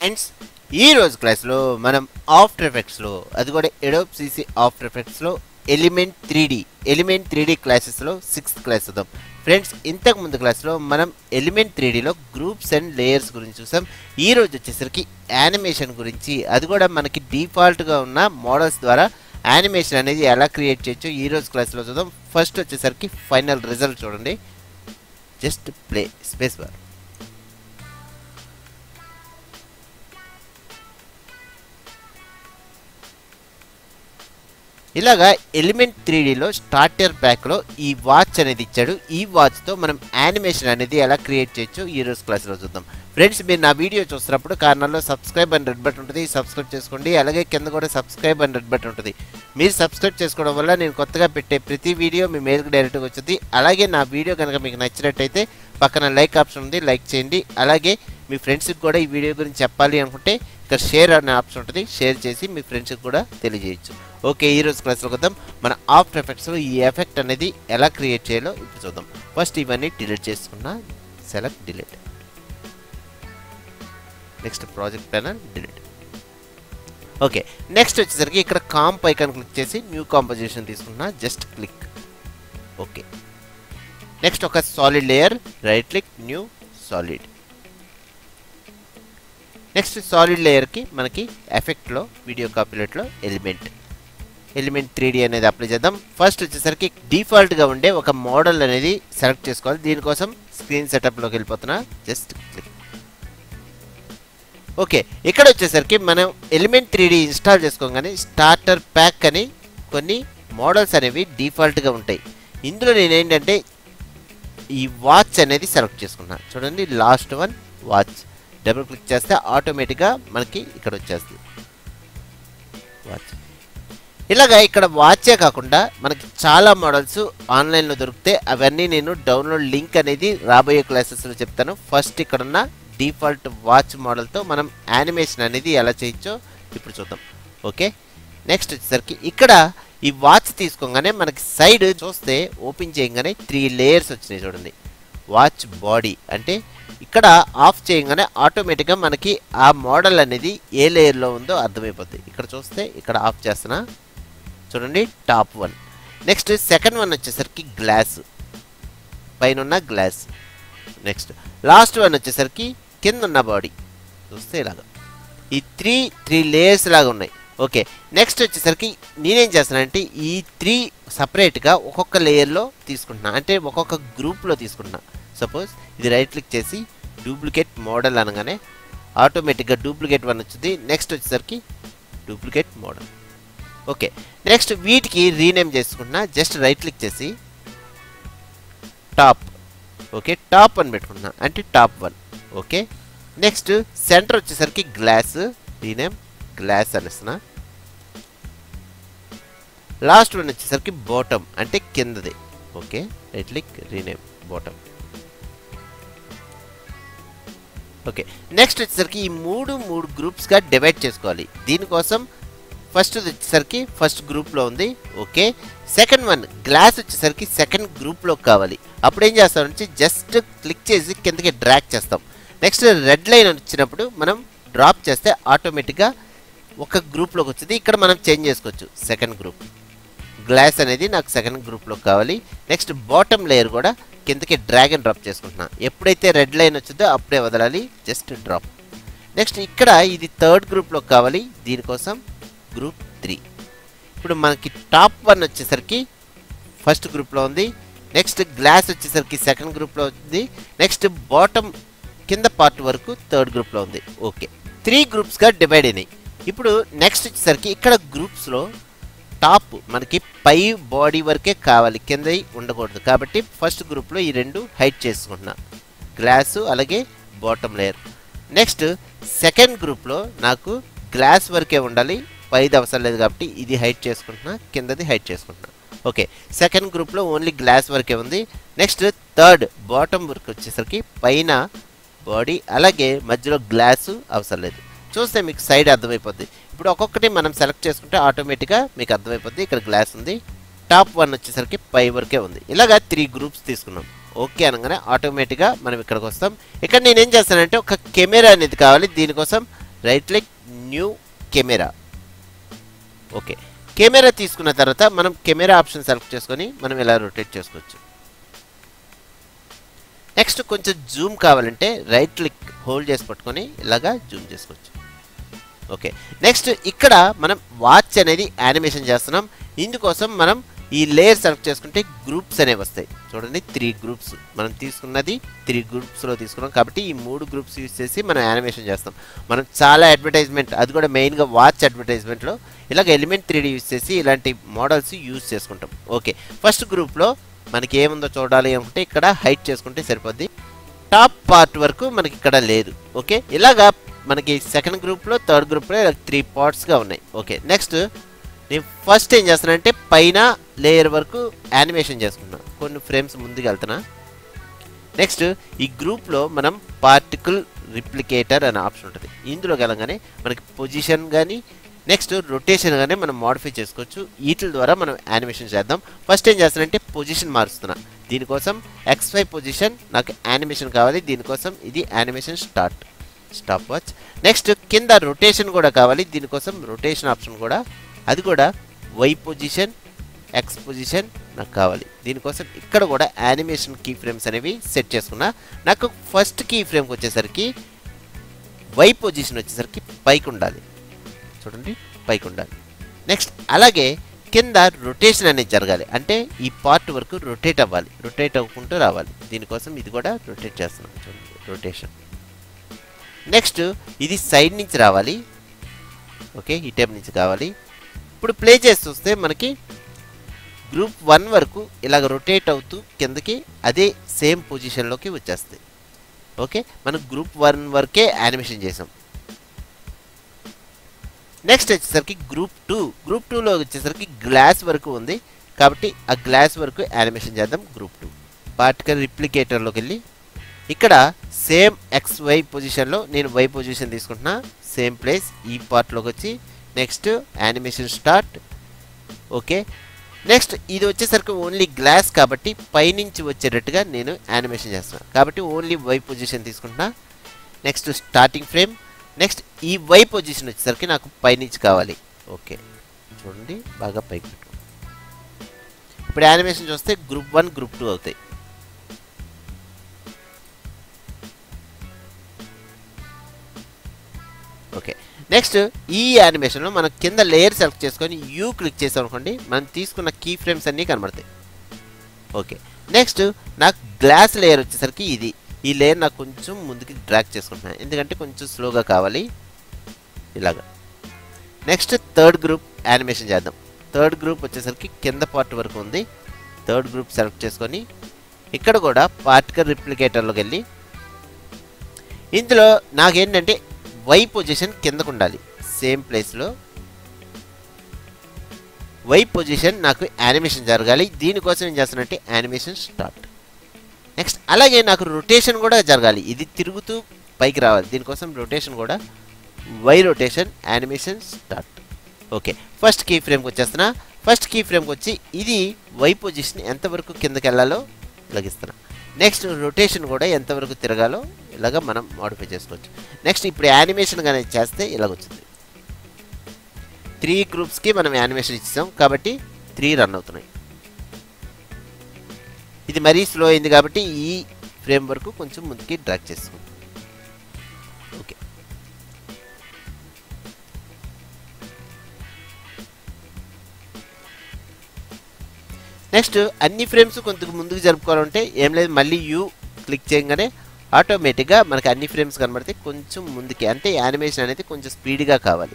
and ఈ రోజు క్లాస్లో మనం ఆఫ్టర్ ఎఫెక్ట్స్లో అది కూడా ఎడోప్ సిసి ఆఫ్టర్ ఎఫెక్ట్స్లో element three D element three D క్లాసెస్లో సిక్స్త్ క్లాస్ చూద్దాం ఫ్రెండ్స్ ఇంతకు ముందు క్లాస్లో మనం ఎలిమెంట్ త్రీ డిలో గ్రూప్స్ అండ్ లేయర్స్ గురించి చూసాం ఈ రోజు వచ్చేసరికి యానిమేషన్ గురించి అది కూడా మనకి డిఫాల్ట్గా ఉన్న మోడల్స్ ద్వారా యానిమేషన్ అనేది ఎలా క్రియేట్ చేయొచ్చు ఈ రోజు క్లాస్లో చూద్దాం ఫస్ట్ వచ్చేసరికి ఫైనల్ రిజల్ట్ చూడండి జస్ట్ ప్లే స్పేస్ బార్ ఇలాగా ఎలిమెంట్ త్రీ డిలో స్టార్టర్ ప్యాక్లో ఈ వాచ్ అనేది ఇచ్చాడు ఈ వాచ్తో మనం యానిమేషన్ అనేది ఎలా క్రియేట్ చేయొచ్చు ఈ రోజు క్లాస్లో చూద్దాం ఫ్రెండ్స్ మీరు నా వీడియో చూస్తున్నప్పుడు కారణంలో సబ్స్క్రైబ్ అని రెడ్ బటన్ ఉంటుంది సబ్స్క్రైబ్ చేసుకోండి అలాగే కింద కూడా సబ్స్క్రైబ్ అని రెడ్ బటన్ ఉంటుంది మీరు సబ్స్క్రైబ్ చేసుకోవడం వల్ల నేను కొత్తగా పెట్టే ప్రతి వీడియో మీ మేలుకు డైరెక్ట్గా వచ్చింది అలాగే నా వీడియో కనుక మీకు నచ్చినట్టయితే పక్కన లైక్ ఆప్షన్ ఉంది లైక్ చేయండి అలాగే మీ ఫ్రెండ్స్కి కూడా ఈ వీడియో గురించి చెప్పాలి అనుకుంటే ఇక్కడ షేర్ అనే ఆప్షన్ ఉంటుంది షేర్ చేసి మీ ఫ్రెండ్స్కి కూడా తెలియజేయచ్చు ఓకే ఈ రోజు క్లాస్లో వద్దాం మన ఆఫ్టర్ ఎఫెక్ట్స్లో ఈ ఎఫెక్ట్ అనేది ఎలా క్రియేట్ చేయాలో ఇప్పుడు చూద్దాం ఫస్ట్ ఇవన్నీ డిలీట్ చేసుకున్నా select delete next project planner delete okay next వచ్చేసరికి ఇక్కడ కాంప్ ఐకాన్ క్లిక్ చేసి న్యూ కాంపోజిషన్ తీసుకున్నా జస్ట్ క్లిక్ ఓకే నెక్స్ట్ ఒక solid layer right click new solid next solid లేయర్కి మనకి ఎఫెక్ట్లో వీడియో కాపీలెట్లో ఎలిమెంట్ ఎలిమెంట్ త్రీ అనేది అప్లై చేద్దాం ఫస్ట్ వచ్చేసరికి డిఫాల్ట్గా ఉండే ఒక మోడల్ అనేది సెలెక్ట్ చేసుకోవాలి దీనికోసం స్క్రీన్ సెటప్లోకి వెళ్ళిపోతున్నా జస్ట్ క్లిక్ ఓకే ఇక్కడ వచ్చేసరికి మనం ఎలిమెంట్ త్రీ ఇన్స్టాల్ చేసుకోగానే స్టార్టర్ ప్యాక్ అని కొన్ని మోడల్స్ అనేవి డిఫాల్ట్గా ఉంటాయి ఇందులో నేను ఏంటంటే ఈ వాచ్ అనేది సెలెక్ట్ చేసుకున్నాను చూడండి last one watch double click చేస్తే ఆటోమేటిక్గా మనకి ఇక్కడ వచ్చేస్తుంది వాచ్ ఇలాగా ఇక్కడ వాచే కాకుండా మనకి చాలా మోడల్స్ ఆన్లైన్లో దొరికితే అవన్నీ నేను డౌన్లోడ్ లింక్ అనేది రాబోయే క్లాసెస్లో చెప్తాను ఫస్ట్ ఇక్కడ ఉన్న డిఫాల్ట్ వాచ్ మోడల్తో మనం యానిమేషన్ అనేది ఎలా చేయొచ్చో ఇప్పుడు చూద్దాం ఓకే నెక్స్ట్ వచ్చేసరికి ఇక్కడ ఈ వాచ్ తీసుకోగానే మనకి సైడ్ చూస్తే ఓపెన్ చేయగానే త్రీ లేయర్స్ వచ్చినాయి చూడండి వాచ్ బాడీ అంటే ఇక్కడ ఆఫ్ చేయగానే ఆటోమేటిక్గా మనకి ఆ మోడల్ అనేది ఏ లేయర్లో ఉందో అర్థమైపోతుంది ఇక్కడ చూస్తే ఇక్కడ ఆఫ్ చేస్తున్నా చూడండి top one next second one వచ్చేసరికి గ్లాస్ పైన ఉన్న గ్లాస్ నెక్స్ట్ లాస్ట్ వన్ వచ్చేసరికి కింద ఉన్న బాడీ చూస్తే ఇలాగా ఈ త్రీ త్రీ లేయర్స్ లాగా ఉన్నాయి ఓకే నెక్స్ట్ వచ్చేసరికి నేనేం చేస్తానంటే ఈ త్రీ సపరేట్గా ఒక్కొక్క లేయర్లో తీసుకుంటున్నా అంటే ఒక్కొక్క గ్రూప్లో తీసుకుంటున్నా సపోజ్ ఇది రైట్ క్లిక్ చేసి డూప్లికేట్ మోడల్ అనగానే ఆటోమేటిక్గా డూప్లికేట్ వన్ వచ్చింది నెక్స్ట్ వచ్చేసరికి డూప్లికేట్ మోడల్ ఓకే నెక్స్ట్ వీటికి రీనేమ్ చేసుకుంటున్నా జస్ట్ రైట్ క్లిక్ చేసి టాప్ ఓకే టాప్ అని పెట్టుకుంటున్నా అంటే top one okay next centre వచ్చేసరికి గ్లాస్ రీనేమ్ గ్లాస్ అనేస్తున్నా లాస్ట్ వన్ వచ్చేసరికి బాటమ్ అంటే కిందది okay right click rename bottom okay next వచ్చేసరికి ఈ మూడు మూడు గ్రూప్స్గా డివైడ్ చేసుకోవాలి దీనికోసం ఫస్ట్ వచ్చేసరికి ఫస్ట్ గ్రూప్లో ఉంది ఓకే సెకండ్ వన్ గ్లాస్ వచ్చేసరికి సెకండ్ గ్రూప్లో కావాలి అప్పుడు ఏం చేస్తామంటే జస్ట్ క్లిక్ చేసి కిందకి డ్రాక్ చేస్తాం నెక్స్ట్ రెడ్ లైన్ వచ్చినప్పుడు మనం డ్రాప్ చేస్తే ఆటోమేటిక్గా ఒక గ్రూప్లోకి వచ్చింది ఇక్కడ మనం చేంజ్ చేసుకోవచ్చు సెకండ్ గ్రూప్ గ్లాస్ అనేది నాకు సెకండ్ గ్రూప్లో కావాలి నెక్స్ట్ బాటమ్ లేయర్ కూడా కిందకి డ్రాగ్ అండ్ డ్రాప్ చేసుకుంటున్నా ఎప్పుడైతే రెడ్ లైన్ వచ్చిందో అప్పుడే వదలాలి జస్ట్ డ్రాప్ నెక్స్ట్ ఇక్కడ ఇది థర్డ్ గ్రూప్లో కావాలి దీనికోసం గ్రూప్ త్రీ ఇప్పుడు మనకి టాప్ వన్ వచ్చేసరికి ఫస్ట్ గ్రూప్లో ఉంది నెక్స్ట్ గ్లాస్ వచ్చేసరికి సెకండ్ గ్రూప్లో ఉంది నెక్స్ట్ బాటమ్ కింద పార్ట్ వరకు థర్డ్ గ్రూప్లో ఉంది ఓకే త్రీ గ్రూప్స్గా డివైడ్ అయినాయి ఇప్పుడు నెక్స్ట్ వచ్చేసరికి ఇక్కడ గ్రూప్స్లో టాప్ మనకి పై బాడీ వరకే కావాలి కింద ఉండకూడదు కాబట్టి ఫస్ట్ గ్రూప్లో ఈ రెండు హైట్ చేసుకుంటున్నా గ్లాసు అలాగే బాటమ్ లేయర్ నెక్స్ట్ సెకండ్ గ్రూప్లో నాకు గ్లాస్ వరకే ఉండాలి పైది అవసరం లేదు కాబట్టి ఇది హైట్ చేసుకుంటున్నా కిందది హైట్ చేసుకుంటున్నా ఓకే సెకండ్ గ్రూప్లో ఓన్లీ గ్లాస్ వరకే ఉంది నెక్స్ట్ థర్డ్ బాటమ్ వరకు వచ్చేసరికి పైన బాడీ అలాగే మధ్యలో గ్లాసు అవసరం లేదు చూస్తే మీకు సైడ్ అర్థమైపోద్ది ఇప్పుడు ఒక్కొక్కటి మనం సెలెక్ట్ చేసుకుంటే ఆటోమేటిక్గా మీకు అర్థమైపోద్ది ఇక్కడ గ్లాస్ ఉంది టాప్ వన్ వచ్చేసరికి పై వరకే ఉంది ఇలాగా త్రీ గ్రూప్స్ తీసుకున్నాం ఓకే అనగానే ఆటోమేటిక్గా మనం ఇక్కడికి వస్తాం ఇక్కడ నేను ఏం చేస్తానంటే ఒక కెమెరా అనేది కావాలి దీనికోసం right click new camera okay camera తీసుకున్న తర్వాత మనం కెమెరా ఆప్షన్ సెలెక్ట్ చేసుకొని మనం ఇలా రొటేట్ చేసుకోవచ్చు నెక్స్ట్ కొంచెం జూమ్ కావాలంటే రైట్ క్లిక్ హోల్డ్ చేసి పట్టుకొని ఇలాగా జూమ్ చేసుకోవచ్చు ఓకే నెక్స్ట్ ఇక్కడ మనం వాచ్ అనేది యానిమేషన్ చేస్తున్నాం ఇందుకోసం మనం ఈ లేయర్ సెలెక్ట్ చేసుకుంటే గ్రూప్స్ అనేవి వస్తాయి చూడండి త్రీ గ్రూప్స్ మనం తీసుకున్నది త్రీ గ్రూప్స్లో తీసుకున్నాం కాబట్టి ఈ మూడు గ్రూప్స్ యూస్ చేసి మనం యానిమేషన్ చేస్తాం మనం చాలా అడ్వర్టైజ్మెంట్ అది కూడా మెయిన్గా వాచ్ అడ్వర్టైజ్మెంట్లో ఇలాగ ఎలిమెంట్ త్రీ యూస్ చేసి ఇలాంటి మోడల్స్ యూస్ చేసుకుంటాం ఓకే ఫస్ట్ గ్రూప్లో మనకి ఏముందో చూడాలి అనుకుంటే ఇక్కడ హైట్ చేసుకుంటే సరిపోద్ది టాప్ పార్ట్ వరకు మనకి ఇక్కడ లేదు ఓకే ఇలాగా మనకి సెకండ్ గ్రూప్లో థర్డ్ గ్రూప్లో ఇలా త్రీ పార్ట్స్గా ఉన్నాయి ఓకే నెక్స్ట్ నేను ఫస్ట్ ఏం చేస్తానంటే పైన లేయర్ వరకు యానిమేషన్ చేసుకుంటున్నాను కొన్ని ఫ్రేమ్స్ ముందుకు వెళ్తున్నా నెక్స్ట్ ఈ గ్రూప్లో మనం పార్టికల్ రిప్లికేటర్ అనే ఆప్షన్ ఉంటుంది ఇందులో వెళ్ళగానే మనకి పొజిషన్ కానీ నెక్స్ట్ రొటేషన్ కానీ మనం మాడిఫై చేసుకోవచ్చు వీటి ద్వారా మనం యానిమేషన్ చేద్దాం ఫస్ట్ ఏం చేస్తానంటే పొజిషన్ మారుస్తున్నా దీనికోసం ఎక్స్వై పొజిషన్ నాకు యానిమేషన్ కావాలి దీనికోసం ఇది animation start stop watch next కింద రొటేషన్ కూడా కావాలి దీనికోసం రొటేషన్ ఆప్షన్ కూడా అది కూడా వై పొజిషన్ ఎక్స్ పొజిషన్ నాకు కావాలి దీనికోసం ఇక్కడ కూడా యానిమేషన్ కీ ఫ్రేమ్స్ అనేవి సెట్ చేసుకున్నా నాకు ఫస్ట్ కీ ఫ్రేమ్కి వచ్చేసరికి వై పొజిషన్ వచ్చేసరికి పైకి ఉండాలి చూడండి పైకి ఉండాలి నెక్స్ట్ అలాగే కింద రొటేషన్ అనేది జరగాలి అంటే ఈ పార్ట్ వరకు రొటేట్ అవ్వాలి రొటేట్ అవ్వకుంటూ రావాలి దీనికోసం ఇది కూడా రొటేట్ చేస్తున్నాం చూడండి రొటేషన్ నెక్స్ట్ ఇది సైడ్ నుంచి రావాలి ఓకే ఈ టైప్ నుంచి కావాలి ఇప్పుడు ప్లే చేసి చూస్తే మనకి గ్రూప్ వన్ వరకు ఇలాగ రొటేట్ అవుతూ కిందకి అదే సేమ్ పొజిషన్లోకి వచ్చేస్తాయి ఓకే మనం గ్రూప్ వన్ వరకే యానిమేషన్ చేసాం నెక్స్ట్ వచ్చేసరికి గ్రూప్ టూ గ్రూప్ టూలో వచ్చేసరికి గ్లాస్ వరకు ఉంది కాబట్టి ఆ గ్లాస్ వరకు యానిమేషన్ చేద్దాం గ్రూప్ టూ పార్టికల్ రిప్లికేటర్లోకి వెళ్ళి ఇక్కడ సేమ్ ఎక్స్ వై పొజిషన్లో నేను వై పొజిషన్ తీసుకుంటున్నా సేమ్ ప్లేస్ ఈ పార్ట్లోకి వచ్చి next animation start okay next ఇది వచ్చేసరికి ఓన్లీ గ్లాస్ కాబట్టి పైనుంచి వచ్చేటట్టుగా నేను యానిమేషన్ చేస్తున్నాను కాబట్టి ఓన్లీ వై పొజిషన్ తీసుకుంటున్నా నెక్స్ట్ స్టార్టింగ్ ఫ్రేమ్ నెక్స్ట్ ఈ వై పొజిషన్ వచ్చేసరికి నాకు పైనుంచి కావాలి ఓకే చూడండి బాగా పైకి పెట్టు ఇప్పుడు యానిమేషన్ చూస్తే గ్రూప్ వన్ గ్రూప్ టూ అవుతాయి ఓకే నెక్స్ట్ ఈ యానిమేషన్లో మనం కింద లేయర్ సెలెక్ట్ చేసుకొని యూ క్లిక్ చేసాం అనుకోండి మనం తీసుకున్న కీ ఫ్రేమ్స్ అన్నీ కనబడతాయి ఓకే నెక్స్ట్ నాకు గ్లాస్ లేయర్ వచ్చేసరికి ఇది ఈ లేయర్ నాకు కొంచెం ముందుకి డ్రాక్ చేసుకుంటున్నాను ఎందుకంటే కొంచెం స్లోగా కావాలి ఇలాగా నెక్స్ట్ థర్డ్ గ్రూప్ యానిమేషన్ చేద్దాం థర్డ్ గ్రూప్ వచ్చేసరికి కింద పార్ట్ వరకు ఉంది థర్డ్ గ్రూప్ సెలెక్ట్ చేసుకొని ఇక్కడ కూడా పార్టికల్ రిప్లికేటర్లోకి వెళ్ళి ఇందులో నాకేంటంటే వై పొజిషన్ కిందకు ఉండాలి సేమ్ ప్లేస్లో వై పొజిషన్ నాకు యానిమేషన్ జరగాలి దీనికోసం ఏం చేస్తానంటే యానిమేషన్ స్టార్ట్ నెక్స్ట్ అలాగే నాకు రొటేషన్ కూడా జరగాలి ఇది తిరుగుతూ పైకి రావాలి దీనికోసం రొటేషన్ కూడా Y rotation animation start okay first key ఫ్రేమ్కి వచ్చేస్తున్నా ఫస్ట్ కీ ఫ్రేమ్కి వచ్చి ఇది వై పొజిషన్ ఎంతవరకు కిందకి వెళ్ళాలో లగిస్తున్నా నెక్స్ట్ రొటేషన్ కూడా ఎంతవరకు తిరగాలో ఇలాగ మనం మాడిఫై చేసుకోవచ్చు నెక్స్ట్ ఇప్పుడు యానిమేషన్ కానీ చేస్తే ఇలాగ వచ్చింది త్రీ గ్రూప్స్కి మనం యానిమేషన్ ఇచ్చాం కాబట్టి త్రీ రన్ అవుతున్నాయి ఇది మరీ స్లో అయింది కాబట్టి ఈ ఫ్రేమ్ వరకు కొంచెం ముందుకి డ్రాక్ చేస్తాం ఓకే నెక్స్ట్ అన్ని ఫ్రేమ్స్ కొంత ముందుకు జరుపుకోవాలంటే ఏం లేదు మళ్ళీ యూ క్లిక్ చేయగానే ఆటోమేటిక్గా మనకి అన్ని ఫ్రేమ్స్ కనబడితే కొంచెం ముందుకి అంటే యానిమేషన్ అనేది కొంచెం స్పీడ్గా కావాలి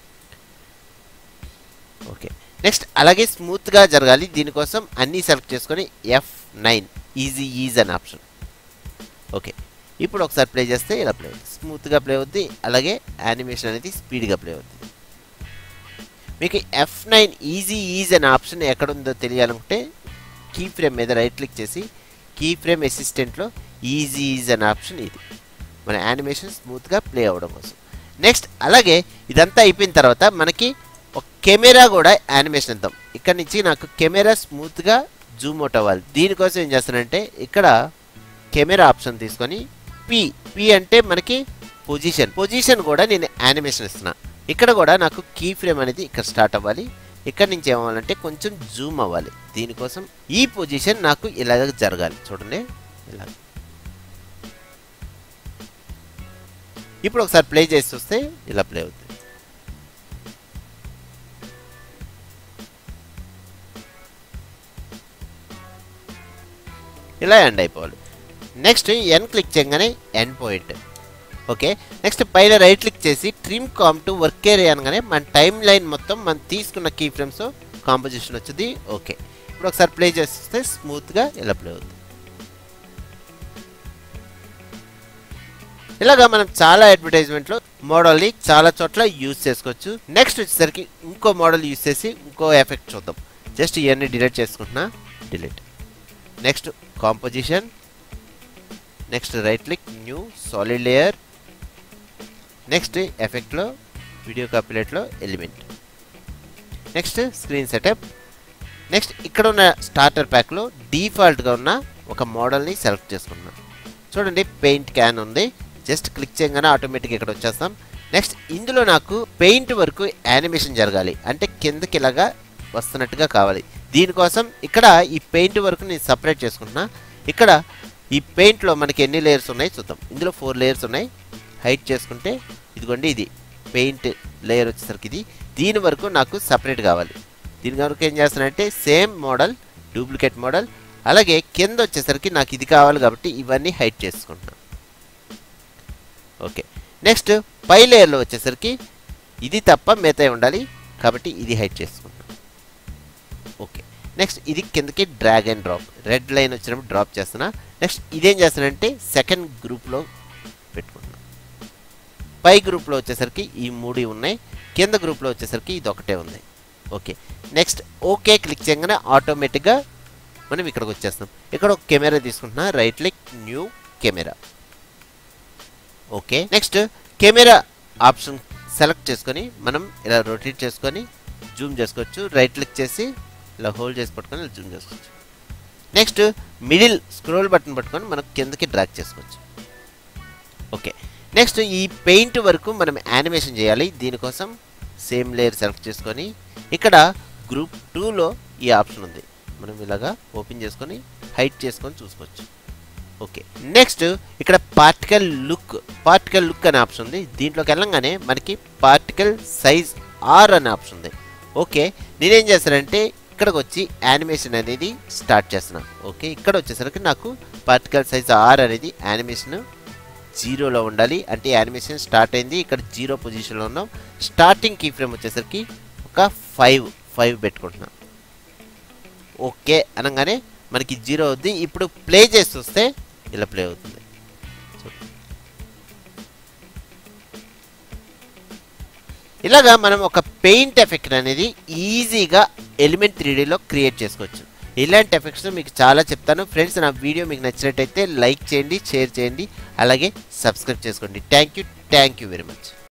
ఓకే నెక్స్ట్ అలాగే స్మూత్గా జరగాలి దీనికోసం అన్నీ సెలెక్ట్ చేసుకొని ఎఫ్ నైన్ ఈజీ ఈజ్ అనే ఆప్షన్ ఓకే ఇప్పుడు ఒకసారి ప్లే చేస్తే ఇలా ప్లే అవుతుంది స్మూత్గా ప్లే అవుద్ది అలాగే యానిమేషన్ అనేది స్పీడ్గా ప్లే అవుతుంది మీకు ఎఫ్ నైన్ ఈజీ ఈజ్ అనే ఆప్షన్ ఎక్కడ ఉందో తెలియాలనుకుంటే కీ ఫ్రేమ్ మీద రైట్ క్లిక్ చేసి కీ ఫ్రేమ్ అసిస్టెంట్లో ఈజీ ఈజ్ అనే ఆప్షన్ ఇది మన యానిమేషన్ స్మూత్గా ప్లే అవ్వడం కోసం నెక్స్ట్ అలాగే ఇదంతా అయిపోయిన తర్వాత మనకి ఒక కెమెరా కూడా యానిమేషన్ ఇద్దాం ఇక్కడ నుంచి నాకు కెమెరా స్మూత్గా జూమ్ అవుట్ అవ్వాలి దీనికోసం ఏం చేస్తానంటే ఇక్కడ కెమెరా ఆప్షన్ తీసుకొని పి పి అంటే మనకి పొజిషన్ పొజిషన్ కూడా నేను యానిమేషన్ ఇస్తున్నా ఇక్కడ కూడా నాకు కీ ఫ్రేమ్ అనేది ఇక్కడ స్టార్ట్ అవ్వాలి ఇక్కడ నుంచి ఏమవ్వాలంటే కొంచెం జూమ్ అవ్వాలి దీనికోసం ఈ పొజిషన్ నాకు ఇలాగ జరగాలి చూడండి ఇలా ఇప్పుడు ఒకసారి ప్లే చేసి చూస్తే ఇలా ప్లే అవుతుంది ఇలా ఎండ్ అయిపోవాలి నెక్స్ట్ ఎన్ క్లిక్ చేయగానే ఎండ్ పాయింట్ ఓకే నెక్స్ట్ పైన రైట్ క్లిక్ చేసి trim comp to work area అనగానే మన టైం లైన్ మొత్తం మనం తీసుకున్న కీ ఫ్రేమ్స్ కాంపోజిషన్ వచ్చింది ఓకే ఇప్పుడు ఒకసారి ప్లే చేస్తే స్మూత్గా ఇలా ప్లే అవుతుంది ఇలాగా మనం చాలా అడ్వర్టైజ్మెంట్లో మోడల్ని చాలా చోట్ల యూజ్ చేసుకోవచ్చు నెక్స్ట్ వచ్చేసరికి ఇంకో మోడల్ యూజ్ చేసి ఇంకో ఎఫెక్ట్ చూద్దాం జస్ట్ ఇవన్నీ డిలీట్ చేసుకుంటున్నా delete next composition next right click new solid layer next ఎఫెక్ట్లో వీడియో కాపీలెట్లో element next screen setup next ఇక్కడ ఉన్న స్టార్టర్ ప్యాక్లో డిఫాల్ట్గా ఉన్న ఒక మోడల్ని సెలెక్ట్ చేసుకున్నాం చూడండి పెయింట్ క్యాన్ ఉంది జస్ట్ క్లిక్ చేయగానే ఆటోమేటిక్ ఇక్కడ వచ్చేస్తాం నెక్స్ట్ ఇందులో నాకు పెయింట్ వరకు యానిమేషన్ జరగాలి అంటే కిందకి ఇలాగా వస్తున్నట్టుగా కావాలి దీనికోసం ఇక్కడ ఈ పెయింట్ వరకు నేను సపరేట్ చేసుకుంటున్నా ఇక్కడ ఈ పెయింట్లో మనకి ఎన్ని లేయర్స్ ఉన్నాయి చూద్దాం ఇందులో ఫోర్ లేయర్స్ ఉన్నాయి హైట్ చేసుకుంటే ఇదిగోండి ఇది పెయింట్ లేయర్ వచ్చేసరికి ఇది దీని వరకు నాకు సపరేట్ కావాలి దీని వరకు ఏం చేస్తానంటే సేమ్ మోడల్ డూప్లికేట్ మోడల్ అలాగే కింద వచ్చేసరికి నాకు ఇది కావాలి కాబట్టి ఇవన్నీ హైట్ చేసుకుంటున్నాను ఓకే నెక్స్ట్ పై లేయర్లో వచ్చేసరికి ఇది తప్ప మిగతా ఉండాలి కాబట్టి ఇది హైట్ చేసుకుంటాం ఓకే నెక్స్ట్ ఇది కిందకి drag and drop red line వచ్చినప్పుడు డ్రాప్ చేస్తున్నా నెక్స్ట్ ఇదేం చేస్తానంటే సెకండ్ గ్రూప్లో పెట్టుకుంటున్నా పై గ్రూప్లో వచ్చేసరికి ఈ మూడు ఉన్నాయి కింద గ్రూప్లో వచ్చేసరికి ఇది ఒకటే ఉంది ఓకే నెక్స్ట్ ఓకే క్లిక్ చేయగానే ఆటోమేటిక్గా మనం ఇక్కడికి వచ్చేస్తాం ఇక్కడ ఒక కెమెరా తీసుకుంటున్నా right click new camera okay next camera option select చేసుకొని మనం ఇలా రొటేట్ చేసుకొని జూమ్ చేసుకోవచ్చు రైట్ క్లిక్ చేసి ఇలా హోల్డ్ చేసి పట్టుకొని ఇలా జూమ్ చేసుకోవచ్చు నెక్స్ట్ మిడిల్ స్క్రోల్ బటన్ పట్టుకొని మనం కిందకి డ్రాగ్ చేసుకోవచ్చు ఓకే నెక్స్ట్ ఈ పెయింట్ వరకు మనం యానిమేషన్ చేయాలి దీనికోసం సేమ్ లేయర్ సెలెక్ట్ చేసుకొని ఇక్కడ గ్రూప్ టూలో ఈ ఆప్షన్ ఉంది మనం ఇలాగా ఓపెన్ చేసుకొని హైట్ చేసుకొని చూసుకోవచ్చు ఓకే నెక్స్ట్ ఇక్కడ పార్టికల్ లుక్ పార్టికల్ లుక్ అనే ఆప్షన్ ఉంది దీంట్లోకి వెళ్ళంగానే మనకి పార్టికల్ సైజ్ ఆర్ అనే ఆప్షన్ ఉంది ఓకే నేనేం చేస్తానంటే ఇక్కడికి వచ్చి యానిమేషన్ అనేది స్టార్ట్ చేస్తున్నాను ఓకే ఇక్కడ వచ్చేసరికి నాకు పార్టికల్ సైజ్ ఆర్ అనేది యానిమేషన్ జీరోలో ఉండాలి అంటే యానిమేషన్ స్టార్ట్ అయింది ఇక్కడ జీరో పొజిషన్లో ఉన్నాం స్టార్టింగ్ కీ ఫ్రేమ్ వచ్చేసరికి ఒక ఫైవ్ ఫైవ్ పెట్టుకుంటున్నాం ఓకే అనగానే మనకి జీరో అవుద్ది ఇప్పుడు ప్లే చేసి చూస్తే ఇలా ప్లే అవుతుంది ఇలాగా మనం ఒక పెయింట్ ఎఫెక్ట్ అనేది ఈజీగా ఎలిమెంట్ త్రీడీలో క్రియేట్ చేసుకోవచ్చు ఇలాంటి ఎఫెక్ట్స్ మీకు చాలా చెప్తాను ఫ్రెండ్స్ నా వీడియో మీకు నచ్చినట్టయితే లైక్ చేయండి షేర్ చేయండి అలాగే సబ్స్క్రైబ్ చేసుకోండి thank you thank you very much